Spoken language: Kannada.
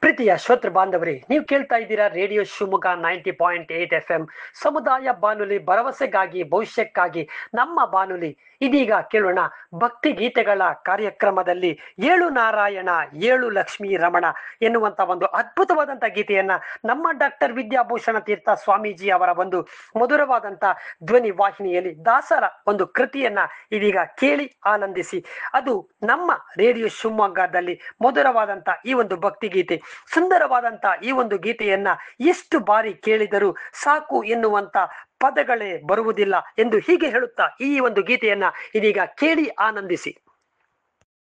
ಪ್ರೀತಿಯ ಶ್ರೋತೃ ಬಾಂಧವರೇ ನೀವು ಕೇಳ್ತಾ ಇದ್ದೀರಾ radio Shivamogga ninety point eight F M ಸಮುದಾಯ ಬಾನುಲಿ ಭರವಸೆಗಾಗಿ ಭವಿಷ್ಯಕ್ಕಾಗಿ ನಮ್ಮ ಬಾನುಲಿ ಇದೀಗ ಕೇಳೋಣ ಭಕ್ತಿ ಗೀತೆಗಳ ಕಾರ್ಯಕ್ರಮದಲ್ಲಿ ಏಳು ನಾರಾಯಣ ಏಳು ಲಕ್ಷ್ಮೀ ರಮಣ ಎನ್ನುವಂತ ಒಂದು ಅದ್ಭುತವಾದಂತ ಗೀತೆಯನ್ನ ನಮ್ಮ ಡಾಕ್ಟರ್ ವಿದ್ಯಾಭೂಷಣ ತೀರ್ಥ ಸ್ವಾಮೀಜಿ ಅವರ ಒಂದು ಮಧುರವಾದಂತ ಧ್ವನಿ ವಾಹಿನಿಯಲ್ಲಿ ದಾಸರ ಒಂದು ಕೃತಿಯನ್ನ ಇದೀಗ ಕೇಳಿ ಆನಂದಿಸಿ ಅದು ನಮ್ಮ ರೇಡಿಯೋ ಶಿವಮೊಗ್ಗದಲ್ಲಿ ಮಧುರವಾದಂತ ಈ ಒಂದು ಭಕ್ತಿ ಗೀತೆ ಸುಂದರವಾದಂತ ಈ ಒಂದು ಗೀತೆಯನ್ನ ಎಷ್ಟು ಬಾರಿ ಕೇಳಿದರೂ ಸಾಕು ಎನ್ನುವಂತ ಪದಗಳೇ ಬರುವುದಿಲ್ಲ ಎಂದು ಹೀಗೆ ಹೇಳುತ್ತಾ ಈ ಒಂದು ಗೀತೆಯನ್ನ ಇದೀಗ ಕೇಳಿ ಆನಂದಿಸಿ